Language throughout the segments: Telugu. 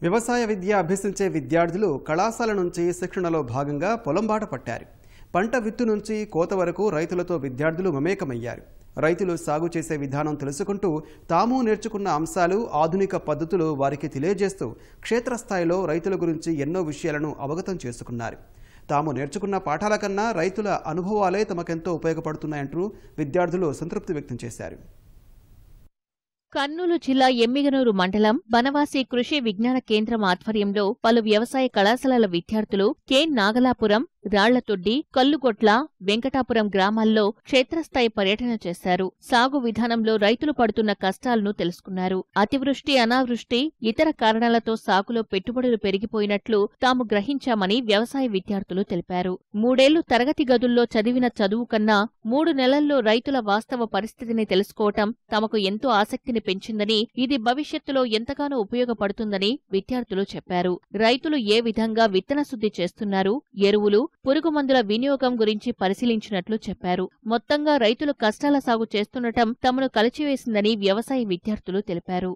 వ్యవసాయ విద్య అభ్యసించే విద్యార్థులు కళాశాల నుంచి శిక్షణలో భాగంగా పొలం బాట పట్టారు పంట విత్తు నుంచి కోత వరకు రైతులతో విద్యార్థులు మమేకమయ్యారు రైతులు సాగు చేసే విధానం తెలుసుకుంటూ తాము నేర్చుకున్న అంశాలు ఆధునిక పద్ధతులు వారికి తెలియజేస్తూ క్షేత్రస్థాయిలో రైతుల గురించి ఎన్నో విషయాలను అవగతం చేసుకున్నారు తాము నేర్చుకున్న పాఠాల కన్నా రైతుల అనుభవాలే తమకెంతో ఉపయోగపడుతున్నాయంటూ విద్యార్థులు సంతృప్తి వ్యక్తం చేశారు కర్నూలు జిల్లా ఎమ్మిగనూరు మండలం బనవాసి కృషి విజ్ఞాన కేంద్రం ఆధ్వర్యంలో పలు వ్యవసాయ కళాశాలల విద్యార్థులు కె నాగలాపురం రాళ్లతొడ్డి కల్లుగొట్ల వెంకటాపురం గ్రామాల్లో క్షేత్రస్థాయి పర్యటన చేశారు సాగు విధానంలో రైతులు పడుతున్న కష్టాలను తెలుసుకున్నారు అతివృష్టి అనావృష్టి ఇతర కారణాలతో సాగులో పెట్టుబడులు పెరిగిపోయినట్లు తాము గ్రహించామని వ్యవసాయ విద్యార్థులు తెలిపారు మూడేళ్లు తరగతి గదుల్లో చదివిన చదువు కన్నా మూడు నెలల్లో రైతుల వాస్తవ పరిస్థితిని తెలుసుకోవటం తమకు ఎంతో ఆసక్తిని పెంచిందని ఇది భవిష్యత్తులో ఎంతగానో ఉపయోగపడుతుందని విద్యార్థులు చెప్పారు రైతులు ఏ విధంగా విత్తన శుద్ధి చేస్తున్నారు ఎరువులు పురుగు మందుల వినియోగం గురించి పరిశీలించినట్లు చెప్పారు మొత్తంగా రైతులు కష్టాల సాగు చేస్తుండటం తమను కలిచివేసిందని వ్యవసాయ విద్యార్థులు తెలిపారు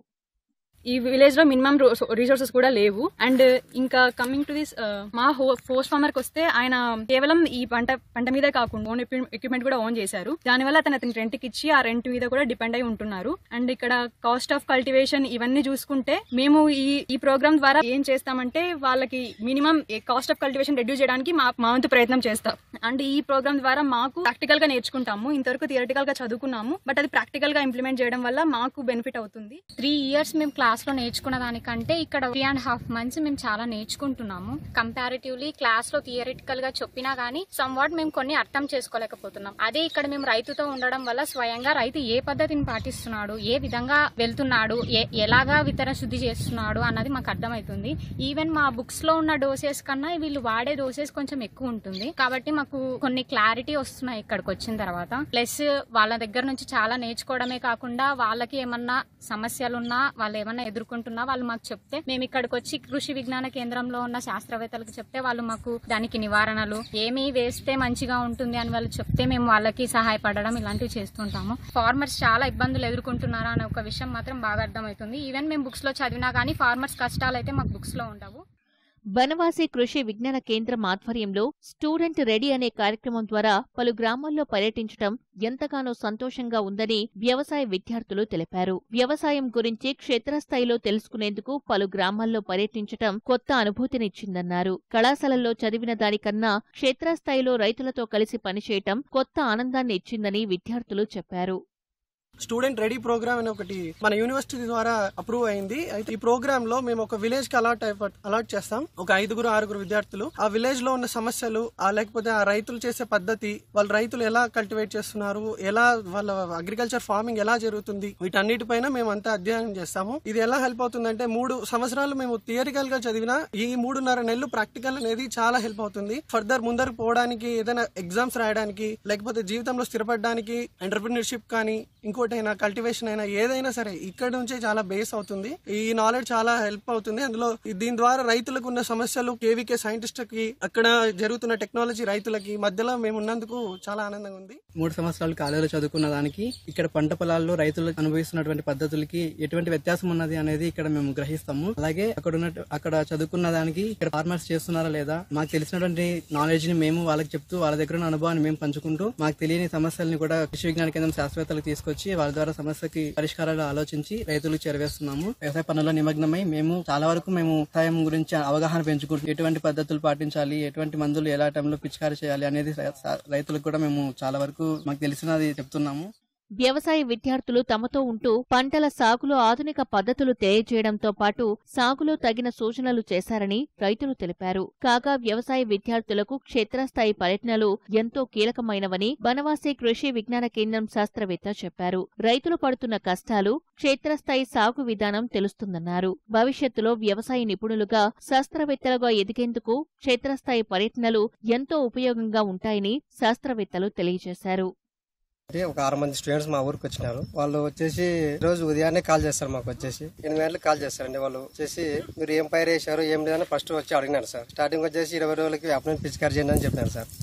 ఈ విలేజ్ లో మినిమం రిసోర్సెస్ కూడా లేవు అండ్ ఇంకా కమింగ్ టు దిస్ మా ఫోర్స్ ఫార్మర్ కి వస్తే ఆయన కేవలం ఈ పంట పంట మీదే కాకుండా ఓన్ ఎక్విప్మెంట్ కూడా ఓన్ చేశారు దానివల్ల అతను అతని రెంట్ కి ఇచ్చి ఆ రెంట్ మీద కూడా డిపెండ్ అయి ఉంటున్నారు అండ్ ఇక్కడ కాస్ట్ ఆఫ్ కల్టివేషన్ ఇవన్నీ చూసుకుంటే మేము ఈ ఈ ప్రోగ్రామ్ ద్వారా ఏం చేస్తామంటే వాళ్ళకి minimum cost of cultivation reduce చేయడానికి మా మా వంతు ప్రయత్నం చేస్తాం అండ్ ఈ ప్రోగ్రామ్ ద్వారా మాకు ప్రాక్టికల్ గా నేర్చుకుంటాము ఇంతవరకు థియరటికల్ గా చదువుకున్నాము బట్ అది ప్రాక్టికల్ గా ఇంప్లిమెంట్ చేయడం వల్ల మాకు బెనిఫిట్ అవుతుంది త్రీ ఇయర్స్ మేము క్లాస్ లో నేర్చుకున్న దానికంటే ఇక్కడ త్రీ అండ్ హాఫ్ మంత్స్ మేము చాలా నేర్చుకుంటున్నాము కంపారిటివ్లీ క్లాస్ లో థియరిటికల్ గా చెప్పినా గానీ సమ్ వాట్ మేము కొన్ని అర్థం చేసుకోలేకపోతున్నాం అదే ఇక్కడ మేము రైతుతో ఉండడం వల్ల స్వయంగా రైతు ఏ పద్ధతిని పాటిస్తున్నాడు ఏ విధంగా వెళ్తున్నాడు ఏ- ఎలాగా విత్తన శుద్ధి చేస్తున్నాడు అన్నది మాకు అర్థమవుతుంది ఈవెన్ మా బుక్స్ లో ఉన్న డోసెస్ కన్నా వీళ్ళు వాడే డోసెస్ కొంచెం ఎక్కువ ఉంటుంది కాబట్టి మాకు కొన్ని క్లారిటీ వస్తున్నాయి ఇక్కడికి వచ్చిన తర్వాత ప్లస్ వాళ్ళ దగ్గర నుంచి చాలా నేర్చుకోవడమే కాకుండా వాళ్ళకి ఏమన్నా సమస్యలున్నా వాళ్ళు ఏమన్నా ఎదుర్కొంటున్నా వాళ్ళు మాకు చెప్తే మేము ఇక్కడికి వచ్చి కృషి విజ్ఞాన కేంద్రంలో ఉన్న శాస్త్రవేత్తలకు చెప్తే వాళ్ళు మాకు దానికి నివారణలు ఏమి వేస్తే మంచిగా ఉంటుంది అని వాళ్ళు చెప్తే మేము వాళ్ళకి సహాయపడడం ఇలాంటివి చేస్తుంటాము ఫార్మర్స్ చాలా ఇబ్బందులు ఎదుర్కొంటున్నారా అనే ఒక విషయం మాత్రం బాగా అర్థమవుతుంది ఈవెన్ మేము బుక్స్ లో చదివినా కానీ ఫార్మర్స్ కష్టాలు అయితే మాకు బుక్స్ లో ఉండవు బనవాసి కృషి విజ్ఞాన కేంద్రం ఆధ్వర్యంలో స్టూడెంట్ రెడీ అనే కార్యక్రమం ద్వారా పలు గ్రామాల్లో పర్యటించడం ఎంతగానో సంతోషంగా ఉందని వ్యవసాయ విద్యార్థులు తెలిపారు వ్యవసాయం గురించి క్షేత్రస్థాయిలో తెలుసుకునేందుకు పలు గ్రామాల్లో పర్యటించటం కొత్త అనుభూతినిచ్చిందన్నారు కళాశాలల్లో చదివిన దానికన్నా క్షేత్రస్థాయిలో రైతులతో కలిసి పనిచేయటం కొత్త ఆనందాన్ని ఇచ్చిందని విద్యార్థులు చెప్పారు స్టూడెంట్ రెడీ ప్రోగ్రామ్ అని ఒకటి మన యూనివర్సిటీ ద్వారా అప్రూవ్ అయింది అయితే ఈ ప్రోగ్రామ్ లో మేము ఒక విలేజ్ కి అలాట్ అలాట్ చేస్తాం ఒక ఐదుగురు ఆరుగురు విద్యార్థులు ఆ విలేజ్ లో ఉన్న సమస్యలు ఆ లేకపోతే ఆ రైతులు చేసే పద్ధతి వాళ్ళ రైతులు ఎలా కల్టివేట్ చేస్తున్నారు ఎలా వాళ్ళ అగ్రికల్చర్ ఫార్మింగ్ ఎలా జరుగుతుంది వీటన్నిటిపైన మేము అంతా అధ్యయనం చేస్తాము ఇది ఎలా హెల్ప్ అవుతుందంటే మూడు సంవత్సరాలు మేము థియరికల్ గా చదివిన ఈ మూడున్నర నెలలు ప్రాక్టికల్ అనేది చాలా హెల్ప్ అవుతుంది ఫర్దర్ ముందరకు పోవడానికి ఏదైనా ఎగ్జామ్స్ రాయడానికి లేకపోతే జీవితంలో స్థిరపడడానికి ఎంటర్ప్రినర్షిప్ కానీ ఇంకోటైనా కల్టివేషన్ అయినా ఏదైనా సరే ఇక్కడ నుంచే చాలా బేస్ అవుతుంది ఈ నాలెడ్జ్ చాలా హెల్ప్ అవుతుంది అందులో దీని ద్వారా రైతులకు ఉన్న సమస్యలు కేవీకే సైంటిస్ట్ కి అక్కడ జరుగుతున్న టెక్నాలజీ రైతులకి మధ్యలో మేము ఉన్నందుకు చాలా ఆనందంగా ఉంది మూడు సంవత్సరాలు కాలేజీలో చదువుకున్న దానికి ఇక్కడ పంట పొలాల్లో రైతులు అనుభవిస్తున్నటువంటి పద్ధతులకి ఎటువంటి వ్యత్యాసం ఉన్నది అనేది ఇక్కడ మేము గ్రహిస్తాము అలాగే అక్కడ ఉన్న అక్కడ చదువుకున్న దానికి ఇక్కడ ఫార్మర్స్ చేస్తున్నారా లేదా మాకు తెలిసినటువంటి నాలెడ్జ్ ని మేము వాళ్ళకి చెప్తూ వాళ్ళ దగ్గర ఉన్న అనుభవాన్ని మేము పంచుకుంటూ మాకు తెలియని సమస్యల్ని కూడా కృషి విజ్ఞాన కేంద్రం శాస్త్రవేత్తలకు తీసుకొచ్చి వాళ్ళ ద్వారా సమస్యకి పరిష్కారాలు ఆలోచించి రైతులకు చేరవేస్తున్నాము వ్యవసాయ పనుల్లో నిమగ్నమై మేము చాలా వరకు మేము వ్యవసాయం గురించి అవగాహన పెంచుకుంటూ ఎటువంటి పద్ధతులు పాటించాలి ఎటువంటి మందులు ఎలా టైంలో పిచికారీ చేయాలి అనేది రై- రైతులకు కూడా మేము చాలా వరకు మాకు తెలిసినది చెప్తున్నాము వ్యవసాయ విద్యార్థులు తమతో ఉంటూ పంటల సాగులో ఆధునిక పద్ధతులు తెలియజేయడంతో పాటు సాగులో తగిన సూచనలు చేశారని రైతులు తెలిపారు కాగా వ్యవసాయ విద్యార్థులకు క్షేత్రస్థాయి పర్యటనలు ఎంతో కీలకమైనవని బనవాసి కృషి విజ్ఞాన కేంద్రం శాస్త్రవేత్త చెప్పారు రైతులు పడుతున్న కష్టాలు క్షేత్రస్థాయి సాగు విధానం తెలుస్తుందన్నారు భవిష్యత్తులో వ్యవసాయ నిపుణులుగా శాస్త్రవేత్తలుగా ఎదిగేందుకు క్షేత్రస్థాయి పర్యటనలు ఎంతో ఉపయోగంగా ఉంటాయని శాస్త్రవేత్తలు తెలియజేశారు అంటే ఒక ఆరు మంది స్టూడెంట్స్ మా ఊరికి వచ్చినారు వాళ్ళు వచ్చేసి రోజు ఉదయాన్నే కాల్ చేస్తారు మాకు వచ్చేసి ఎనిమిది గంటలకు కాల్ చేస్తారండి వాళ్ళు వచ్చేసి మీరు ఏం పైరు వేసారు ఏం లేదని ఫస్ట్ వచ్చి అడిగినారు సార్ స్టార్టింగ్ వచ్చేసి ఇరవై రోజులకి అప్లైన్ పిచికారి చేయండి అని చెప్పినారు సార్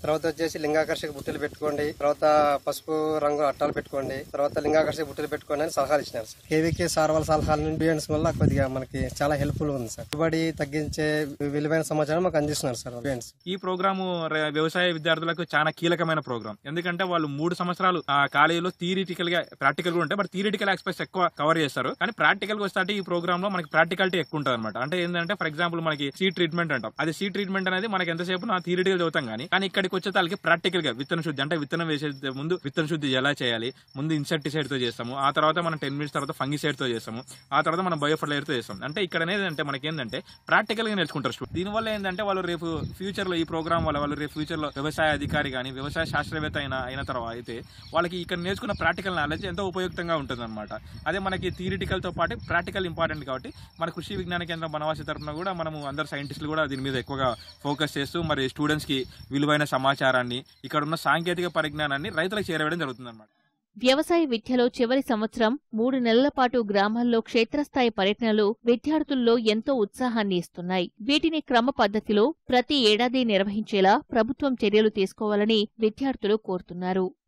తర్వాత వచ్చేసి లింగాకర్షక బుట్టలు పెట్టుకోండి తర్వాత పసుపు రంగు అట్టాలు పెట్టుకోండి తర్వాత లింగాకర్షక బుట్టలు పెట్టుకోండి అని సలహాలు ఇచ్చినారు సార్ కేవీకే సార్ వాళ్ళ సలహాల నుండి వల్ల కొద్దిగా మనకి చాలా హెల్ప్ఫుల్ ఉంది సార్ పెట్టుబడి తగ్గించే విలువైన సమాచారం మాకు అందిస్తున్నారు సార్ స్టూడెంట్స్ ఈ ప్రోగ్రాము ర- వ్యవసాయ విద్యార్థులకు చాలా కీలకమైన ప్రోగ్రామ్ ఎందుకంటే వాళ్ళు మూడు సంవత్సరాలు ఆ కాలేజీలో థియరిటికల్ గా ప్రాక్టికల్ కూడా ఉంటాయి బట్ థియరిటికల్ ఆస్పెక్ట్స్ ఎక్కువ కవర్ చేస్తారు కానీ ప్రాక్టికల్ గా వస్తే ఈ ప్రోగ్రామ్ లో మనకి ప్రాక్టికాలిటీ ఎక్కువ ఉంటుంది అనమాట అంటే ఏంటంటే ఫర్ ఎగ్జాంపుల్ మనకి సీ ట్రీట్మెంట్ అంటాం అది సీ ట్రీట్మెంట్ అనేది మనకి ఎంతసేపు నా థియరిటికల్ చదువుతాం కానీ కానీ ఇక్కడికి వచ్చే తాలకి ప్రాక్టికల్ గా విత్తన శుద్ధి అంటే విత్తనం వేసే ముందు విత్తన శుద్ధి ఎలా చేయాలి ముందు ఇన్సెక్టిసైడ్ తో చేస్తాము ఆ తర్వాత మనం టెన్ మినిట్స్ తర్వాత ఫంగిసైడ్ తో చేస్తాము ఆ తర్వాత మనం బయోఫర్లైజర్ తో చేస్తాం అంటే ఇక్కడ అనేది అంటే మనకి ఏంటంటే ప్రాక్టికల్ గా నేర్చుకుంటారు స్టూడెంట్ దీనివల్ల ఏంటంటే వాళ్ళు రేపు ఫ్యూచర్ లో ఈ ప్రోగ్రామ్ వల్ల వాళ్ళు రేపు ఫ్యూచర్ లో వ్యవసాయ అధికారి కానీ వ్యవసాయ శాస్త్రవేత్త అయిన అయిన తర్వాత అయితే వాళ్ళకి ఇక్కడ నేర్చుకున్న ప్రాక్టికల్ నాలెడ్జ్ ఎంతో ఉపయుక్తంగా ఉంటుంది అనమాట అదే మనకి థియరిటికల్ తో పాటు ప్రాక్టికల్ ఇంపార్టెంట్ కాబట్టి మన కృషి విజ్ఞాన కేంద్రం బనవాసి తరఫున కూడా మనము అందరు సైంటిస్టులు కూడా దీని మీద ఎక్కువగా ఫోకస్ చేస్తూ మరి స్టూడెంట్స్ కి విలువైన సమాచారాన్ని ఇక్కడ ఉన్న సాంకేతిక పరిజ్ఞానాన్ని రైతులకు చేరవేయడం జరుగుతుంది అనమాట వ్యవసాయ విద్యలో చివరి సంవత్సరం మూడు నెలల పాటు గ్రామాల్లో క్షేత్రస్థాయి పర్యటనలు విద్యార్థుల్లో ఎంతో ఉత్సాహాన్ని ఇస్తున్నాయి వీటిని క్రమ పద్ధతిలో ప్రతి ఏడాది నిర్వహించేలా ప్రభుత్వం చర్యలు తీసుకోవాలని విద్యార్థులు కోరుతున్నారు